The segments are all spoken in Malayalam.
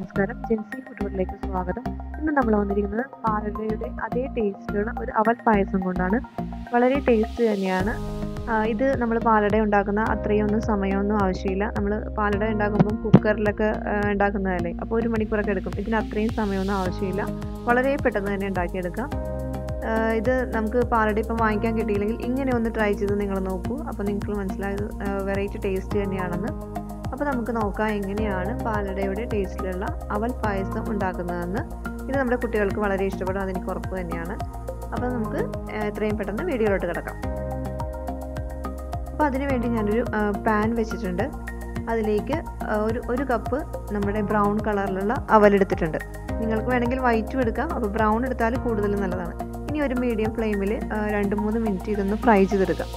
നമസ്കാരം ജെൻസി ഫുഡ്ബോളിലേക്ക് സ്വാഗതം ഇന്ന് നമ്മൾ വന്നിരിക്കുന്നത് പാലടയുടെ അതേ ടേസ്റ്റിലുള്ള ഒരു അവൽ പായസം കൊണ്ടാണ് വളരെ ടേസ്റ്റ് തന്നെയാണ് ആ, ഇത് നമ്മൾ പാലട ഉണ്ടാക്കുന്ന അത്രയും ഒന്നും സമയമൊന്നും ആവശ്യമില്ല നമ്മൾ പാലട ഉണ്ടാക്കുമ്പം കുക്കറിലൊക്കെ ആ, ഉണ്ടാക്കുന്നതല്ലേ അപ്പോൾ ഒരു മണിക്കൂറൊക്കെ എടുക്കും ഇതിന് അത്രയും സമയമൊന്നും ആവശ്യമില്ല വളരെ പെട്ടെന്ന് തന്നെ ഉണ്ടാക്കിയെടുക്കാം ആ, ഇത് നമുക്ക് പാലട ഇപ്പം വാങ്ങിക്കാൻ കിട്ടിയില്ലെങ്കിൽ ഇങ്ങനെ ഒന്ന് ട്രൈ ചെയ്ത് നിങ്ങൾ നോക്കൂ അപ്പോൾ നിങ്ങൾക്ക് മനസ്സിലായത് വെറൈറ്റി ടേസ്റ്റ് തന്നെയാണെന്ന് അപ്പോൾ നമുക്ക് നോക്കാം എങ്ങനെയാണ് പാലടയുടെ ടേസ്റ്റിലുള്ള അവൽ പായസം ഉണ്ടാക്കുന്നതെന്ന് ഇത് നമ്മുടെ കുട്ടികൾക്ക് വളരെ ഇഷ്ടപ്പെടും അതെനിക്ക് ഉറപ്പ് തന്നെയാണ് അപ്പോൾ നമുക്ക് ആ, എത്രയും പെട്ടെന്ന് വീഡിയോയിലോട്ട് കിടക്കാം അപ്പോൾ അതിന് വേണ്ടി ഞാനൊരു പാൻ വെച്ചിട്ടുണ്ട് അതിലേക്ക് ആ, ഒരു ഒരു കപ്പ് നമ്മുടെ ബ്രൗൺ കളറിലുള്ള അവലെടുത്തിട്ടുണ്ട് നിങ്ങൾക്ക് വേണമെങ്കിൽ വൈറ്റും എടുക്കാം അപ്പോൾ ബ്രൗൺ എടുത്താൽ കൂടുതൽ നല്ലതാണ് ഇനി ഒരു മീഡിയം ഫ്ലെയിമിൽ രണ്ട് മൂന്ന് മിനിറ്റ് ഇതൊന്ന് ഫ്രൈ ചെയ്തെടുക്കാം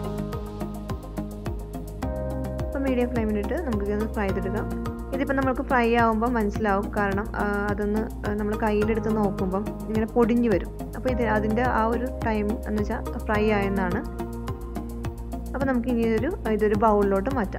അപ്പോൾ മീഡിയം ഫ്ലെയിമിലിട്ട് നമുക്ക് ഇതൊന്ന് ഫ്രൈ ചെയ്തെടുക്കാം ഇതിപ്പോൾ നമുക്ക് ഫ്രൈ ആകുമ്പോൾ മനസ്സിലാവും കാരണം ആ, അതൊന്ന് നമ്മൾ കയ്യിലെടുത്ത് നോക്കുമ്പം ഇങ്ങനെ പൊടിഞ്ഞു വരും അപ്പോൾ ഇത് അതിൻ്റെ ആ ഒരു ടൈം എന്ന് വെച്ചാൽ ഫ്രൈ ആയെന്നാണ് അപ്പോൾ നമുക്ക് ഇനി ഇതൊരു ഇതൊരു ബൗളിലോട്ട് മാറ്റാം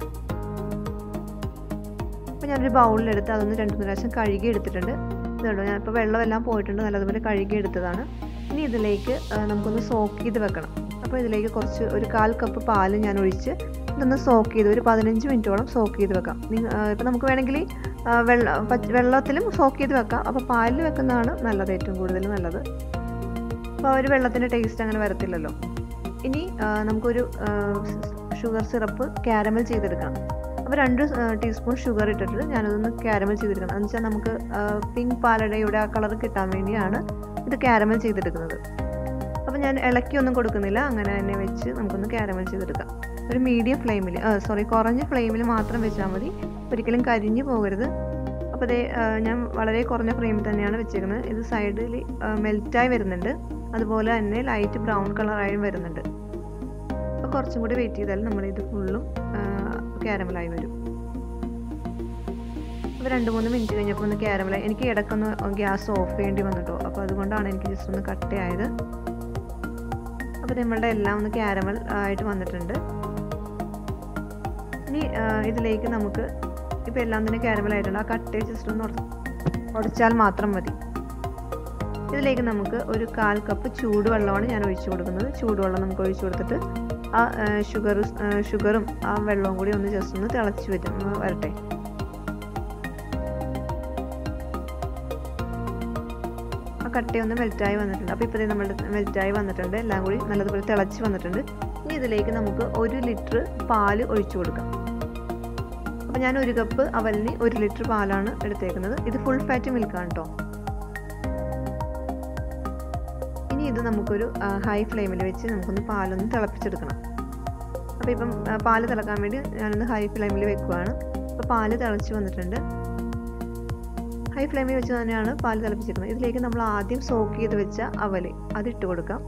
അപ്പോൾ ഞാനൊരു ബൗളിലെടുത്ത് അതൊന്ന് രണ്ട് മൂന്ന് പ്രാവശ്യം കഴുകി എടുത്തിട്ടുണ്ട് ഇതുണ്ടോ ഞാനിപ്പോൾ വെള്ളമെല്ലാം പോയിട്ടുണ്ട് നല്ലതുപോലെ കഴുകി എടുത്തതാണ് ഇനി ഇതിലേക്ക് ആ, നമുക്കൊന്ന് സോക്ക് ചെയ്ത് വെക്കണം അപ്പോൾ ഇതിലേക്ക് കുറച്ച് ഒരു കാൽ കപ്പ് പാല് ഞാൻ ഒഴിച്ച് ഇതൊന്ന് സോക്ക് ചെയ്ത് ഒരു പതിനഞ്ച് മിനിറ്റോളം സോക്ക് ചെയ്ത് വെക്കാം ഇപ്പോൾ നമുക്ക് വേണമെങ്കിൽ വെള്ള പച്ച വെള്ളത്തിലും സോക്ക് ചെയ്ത് വെക്കാം അപ്പോൾ പാലിൽ വെക്കുന്നതാണ് നല്ലത് ഏറ്റവും കൂടുതൽ നല്ലത് അപ്പോൾ ആ ഒരു വെള്ളത്തിൻ്റെ ടേസ്റ്റ് അങ്ങനെ വരത്തില്ലല്ലോ ഇനി ആ, നമുക്കൊരു ഷുഗർ സിറപ്പ് ക്യാരമൽ ചെയ്തെടുക്കണം അപ്പോൾ രണ്ട് ടീസ്പൂൺ ഷുഗർ ഇട്ടിട്ട് ഞാനതൊന്ന് ക്യാരമൽ ചെയ്തെടുക്കണം എന്ന് വെച്ചാൽ നമുക്ക് പിങ്ക് പാലടയുടെ ആ കളർ കിട്ടാൻ വേണ്ടിയാണ് ഇത് ക്യാരമൽ ചെയ്തെടുക്കുന്നത് അപ്പോൾ ഞാൻ ഇളക്കിയൊന്നും കൊടുക്കുന്നില്ല അങ്ങനെ തന്നെ വെച്ച് നമുക്കൊന്ന് ക്യാരമൽ ചെയ്തെടുക്കാം ഒരു മീഡിയം ഫ്ലെയിമിൽ സോറി കുറഞ്ഞ ഫ്ലെയിമിൽ മാത്രം വെച്ചാൽ മതി ഒരിക്കലും കരിഞ്ഞു പോകരുത് അപ്പോൾ അതേ ഞാൻ വളരെ കുറഞ്ഞ ഫ്ലെയിമിൽ തന്നെയാണ് വെച്ചേക്കുന്നത് ഇത് സൈഡിൽ മെൽറ്റായി വരുന്നുണ്ട് അതുപോലെ തന്നെ ലൈറ്റ് ബ്രൗൺ കളറായും വരുന്നുണ്ട് അപ്പോൾ കുറച്ചും കൂടി വെയിറ്റ് ചെയ്താൽ നമ്മളിത് ഫുള്ളും ക്യാരമലായി വരും അപ്പോൾ രണ്ട് മൂന്ന് മിനിറ്റ് കഴിഞ്ഞപ്പോൾ ഒന്ന് ക്യാരമലായി എനിക്ക് ഇടയ്ക്കൊന്ന് ഗ്യാസ് ഓഫ് ചെയ്യേണ്ടി വന്നിട്ടോ അപ്പോൾ അതുകൊണ്ടാണ് എനിക്ക് ജസ്റ്റ് ഒന്ന് കട്ടയായത് അപ്പോൾ നമ്മളുടെ എല്ലാം ഒന്ന് ക്യാരമൽ ആയിട്ട് വന്നിട്ടുണ്ട് ഇനി ഇതിലേക്ക് നമുക്ക് ഇപ്പോൾ എല്ലാം തന്നെ ക്യാരമൽ ആയിട്ടുണ്ട് ആ കട്ടയെ ജസ്റ്റ് ഒന്ന് ഉടച്ചാൽ മാത്രം മതി ഇതിലേക്ക് നമുക്ക് ഒരു കാൽ കപ്പ് ചൂടുവെള്ളമാണ് ഞാൻ ഒഴിച്ചു കൊടുക്കുന്നത് ചൂടുവെള്ളം നമുക്ക് ഒഴിച്ചു കൊടുത്തിട്ട് ആ ഷുഗർ ഷുഗറും ആ വെള്ളവും കൂടി ഒന്ന് ജസ്റ്റ് ഒന്ന് തിളച്ച് വരും വരട്ടെ ആ കട്ടയൊന്ന് മെൽറ്റായി വന്നിട്ടുണ്ട് അപ്പോൾ ഇപ്പോൾ നമ്മൾ മെൽറ്റായി വന്നിട്ടുണ്ട് എല്ലാം കൂടി നല്ലതുപോലെ തിളച്ച് വന്നിട്ടുണ്ട് ഇനി ഇതിലേക്ക് നമുക്ക് ഒരു ലിറ്റർ പാല് ഒഴിച്ചു കൊടുക്കാം അപ്പോൾ ഞാൻ ഒരു കപ്പ് അവലിന് ഒരു ലിറ്റർ പാലാണ് എടുത്തേക്കുന്നത് ഇത് ഫുൾ ഫാറ്റ് മിൽക്കാണ് കേട്ടോ ഇനി ഇത് നമുക്കൊരു ഹൈ ഫ്ലെയിമിൽ വെച്ച് നമുക്കൊന്ന് പാലൊന്ന് തിളപ്പിച്ചെടുക്കണം അപ്പോൾ ഇപ്പം പാല് തിളക്കാൻ വേണ്ടി ഞാനൊന്ന് ഹൈ ഫ്ലെയിമിൽ വെക്കുവാണ് അപ്പോൾ പാല് തിളച്ച് വന്നിട്ടുണ്ട് ഹൈ ഫ്ലെയിമിൽ വെച്ച് തന്നെയാണ് പാല് തിളപ്പിച്ചിരിക്കുന്നത് ഇതിലേക്ക് നമ്മൾ ആദ്യം സോക്ക് ചെയ്ത് വെച്ച അവല് അതിട്ട് കൊടുക്കാം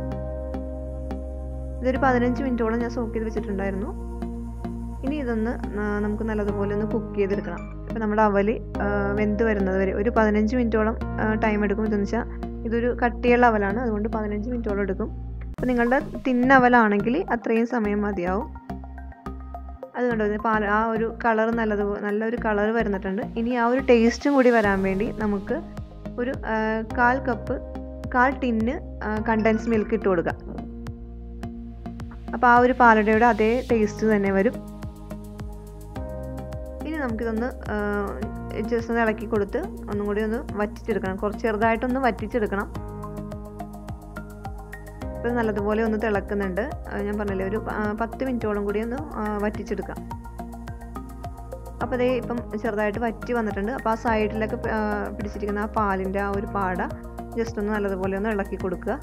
ഇതൊരു പതിനഞ്ച് മിനിറ്റോളം ഞാൻ സോക്ക് ചെയ്ത് വെച്ചിട്ടുണ്ടായിരുന്നു ഇനി ഇതൊന്ന് നമുക്ക് നല്ലതുപോലെ ഒന്ന് കുക്ക് ചെയ്തെടുക്കണം ഇപ്പം നമ്മുടെ അവല് വെന്ത് വരുന്നത് വരെ ഒരു പതിനഞ്ച് മിനിറ്റോളം ടൈം എടുക്കും ഇതെന്ന് വെച്ചാൽ ഇതൊരു കട്ടിയുള്ള അവലാണ് അതുകൊണ്ട് പതിനഞ്ച് മിനിറ്റോളം എടുക്കും അപ്പോൾ നിങ്ങളുടെ തിന്നവലാണെങ്കിൽ അത്രയും സമയം മതിയാവും അതുകൊണ്ട് പാൽ ആ ഒരു കളർ നല്ലത് നല്ലൊരു കളർ വരുന്നിട്ടുണ്ട് ഇനി ആ ഒരു ടേസ്റ്റും കൂടി വരാൻ വേണ്ടി നമുക്ക് ഒരു കാൽ കപ്പ് കാൽ ടിന്ന് കണ്ടൻസ് മിൽക്ക് ഇട്ട് കൊടുക്കുക അപ്പോൾ ആ ഒരു പാലടയുടെ അതേ ടേസ്റ്റ് തന്നെ വരും ഇനി നമുക്കിതൊന്ന് ജസ്റ്റ് ഒന്ന് ഇളക്കി കൊടുത്ത് ഒന്നും കൂടി ഒന്ന് വറ്റിച്ചെടുക്കണം കുറച്ച് ചെറുതായിട്ടൊന്ന് വറ്റിച്ചെടുക്കണം ഇപ്പോൾ നല്ലതുപോലെ ഒന്ന് തിളക്കുന്നുണ്ട് ഞാൻ പറഞ്ഞില്ലേ ഒരു പത്ത് മിനിറ്റോളം കൂടി ഒന്ന് വറ്റിച്ചെടുക്കാം അപ്പോൾ അതേ ഇപ്പം ചെറുതായിട്ട് വറ്റി വന്നിട്ടുണ്ട് അപ്പോൾ ആ സൈഡിലൊക്കെ പിടിച്ചിരിക്കുന്ന ആ പാലിൻ്റെ ആ ഒരു പാട ജസ്റ്റ് ഒന്ന് നല്ലതുപോലെ ഒന്ന് ഇളക്കി കൊടുക്കുക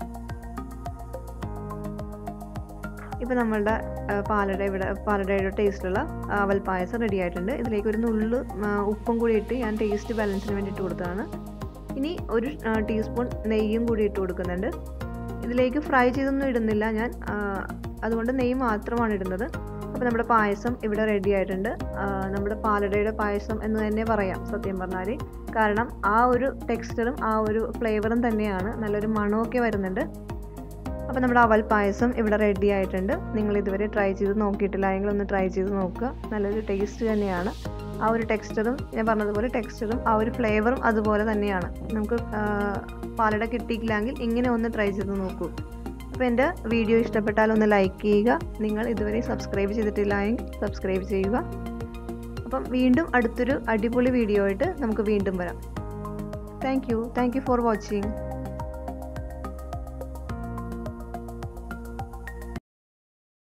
ഇപ്പോൾ നമ്മളുടെ പാലട ഇവിടെ പാലടയുടെ ടേസ്റ്റുള്ള അവൽ പായസം റെഡി ആയിട്ടുണ്ട് ഇതിലേക്ക് ഒരു നുള്ളു ഉപ്പും കൂടി ഇട്ട് ഞാൻ ടേസ്റ്റ് ബാലൻസിന് വേണ്ടി ഇട്ട് കൊടുത്തതാണ് ഇനി ഒരു ടീസ്പൂൺ നെയ്യും കൂടി ഇട്ട് കൊടുക്കുന്നുണ്ട് ഇതിലേക്ക് ഫ്രൈ ചെയ്തൊന്നും ഇടുന്നില്ല ഞാൻ അതുകൊണ്ട് നെയ്യ് മാത്രമാണ് ഇടുന്നത് അപ്പോൾ നമ്മുടെ പായസം ഇവിടെ റെഡി ആയിട്ടുണ്ട് നമ്മുടെ പാലടയുടെ പായസം എന്ന് തന്നെ പറയാം സത്യം പറഞ്ഞാൽ കാരണം ആ ഒരു ടെക്സ്ചറും ആ ഒരു ഫ്ലേവറും തന്നെയാണ് നല്ലൊരു മണമൊക്കെ വരുന്നുണ്ട് അപ്പോൾ നമ്മുടെ അവൽ പായസം ഇവിടെ റെഡി ആയിട്ടുണ്ട് നിങ്ങൾ ഇതുവരെ ട്രൈ ചെയ്ത് നോക്കിയിട്ടില്ല എങ്കിൽ ഒന്ന് ട്രൈ ചെയ്ത് നോക്കുക നല്ലൊരു ടേസ്റ്റ് തന്നെയാണ് ആ ഒരു ടെക്സ്ചറും ഞാൻ പറഞ്ഞതുപോലെ ടെക്സ്ചറും ആ ഒരു ഫ്ലേവറും അതുപോലെ തന്നെയാണ് നമുക്ക് പാലട കിട്ടിയിട്ടില്ലെങ്കിൽ ഇങ്ങനെ ഒന്ന് ട്രൈ ചെയ്ത് നോക്കൂ അപ്പോൾ എൻ്റെ വീഡിയോ ഇഷ്ടപ്പെട്ടാൽ ഒന്ന് ലൈക്ക് ചെയ്യുക നിങ്ങൾ ഇതുവരെ സബ്സ്ക്രൈബ് ചെയ്തിട്ടില്ല എങ്കിൽ സബ്സ്ക്രൈബ് ചെയ്യുക അപ്പം വീണ്ടും അടുത്തൊരു അടിപൊളി വീഡിയോ ആയിട്ട് നമുക്ക് വീണ്ടും വരാം thank you thank you for watching